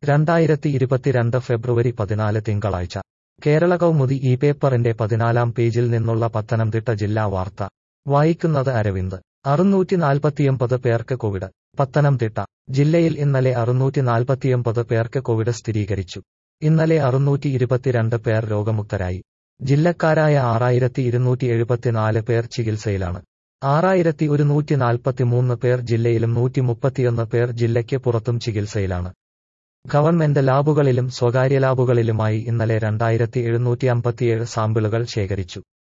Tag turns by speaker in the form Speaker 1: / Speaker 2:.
Speaker 1: രണ്ടായിരത്തി ഇരുപത്തിരണ്ട് ഫെബ്രുവരി പതിനാല് തിങ്കളാഴ്ച കേരള കൗമുദി ഈ പേപ്പറിന്റെ പതിനാലാം പേജിൽ നിന്നുള്ള പത്തനംതിട്ട ജില്ലാ വാർത്ത വായിക്കുന്നത് അരവിന്ദ് അറുന്നൂറ്റി നാൽപ്പത്തിയൊമ്പത് പേർക്ക് കോവിഡ് പത്തനംതിട്ട ജില്ലയിൽ ഇന്നലെ അറുന്നൂറ്റി നാൽപ്പത്തിയൊമ്പത് പേർക്ക് കോവിഡ് സ്ഥിരീകരിച്ചു ഇന്നലെ അറുന്നൂറ്റി ഇരുപത്തിരണ്ട് പേർ രോഗമുക്തരായി ജില്ലക്കാരായ ആറായിരത്തി ഇരുന്നൂറ്റി എഴുപത്തിനാല് പേർ ചികിത്സയിലാണ് ആറായിരത്തി ഒരുന്നൂറ്റി നാൽപ്പത്തിമൂന്ന് പേർ ജില്ലയിലും നൂറ്റി മുപ്പത്തിയൊന്ന് പേർ ജില്ലയ്ക്ക് പുറത്തും ചികിത്സയിലാണ് ഗവൺമെന്റ് ലാബുകളിലും സ്വകാര്യ ലാബുകളിലുമായി ഇന്നലെ രണ്ടായിരത്തി എഴുന്നൂറ്റി അമ്പത്തിയേഴ് സാമ്പിളുകൾ ശേഖരിച്ചു